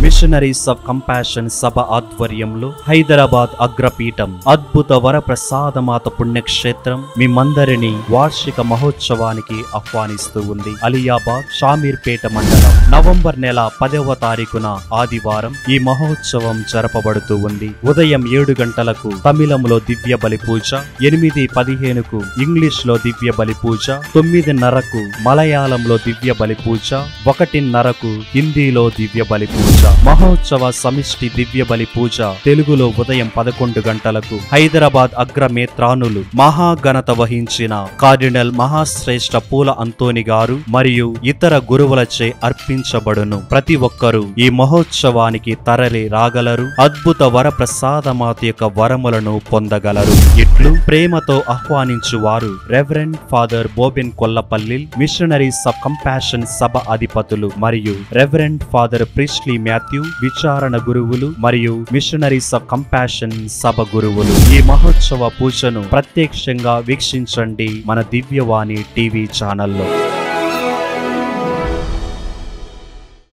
machineries of Compassion సభ ఆధ్వర్యంలో హైదరాబాద్ అగ్రపీఠం అద్భుత వర ప్రసాదమాత పుణ్యక్షేత్రం మిమ్మందరినీ వార్షిక మహోత్సవానికి ఆహ్వానిస్తూ ఉంది అలియాబాద్ షామీర్పేట మండలం నవంబర్ నెల పదవ తారీఖున ఆదివారం ఈ మహోత్సవం జరపబడుతూ ఉంది ఉదయం ఏడు గంటలకు తమిళంలో దివ్య బలి పూజ ఎనిమిది పదిహేనుకు ఇంగ్లీష్ లో దివ్య బలి పూజ తొమ్మిదిన్నరకు మలయాళంలో దివ్య బలి పూజ ఒకటిన్నరకు హిందీలో దివ్య బలి పూజ మహోత్సవ సమిష్టి దివ్య బలి పూజ తెలుగులో ఉదయం పదకొండు గంటలకు హైదరాబాద్ అగ్రమేత్రానులు మహాఘనత వహించిన కార్డినల్ మహాశ్రేష్ఠ పూల అంతోని గారు మరియు ఇతర గురువులచే అర్పించబడును ప్రతి ఒక్కరూ ఈ మహోత్సవానికి తరలి రాగలరు అద్భుత వర ప్రసాదమాత యొక్క వరములను పొందగలరు ఇట్లు ప్రేమతో ఆహ్వానించు వారు Reverend Father Boben Kollapalli Missionaries of Compassion సభ అధిపతులు మరియు రెవరెండ్ ఫాదర్ ప్రిస్లీ మాథ్యూ విచారణ గురువులు మరియు మిషనరీస్ ఆఫ్ కంపాషన్ సభ గురువులు ఈ మహోత్సవ పూజను ప్రత్యక్షంగా వీక్షించండి మన దివ్యవాణి టీవీ ఛానల్లో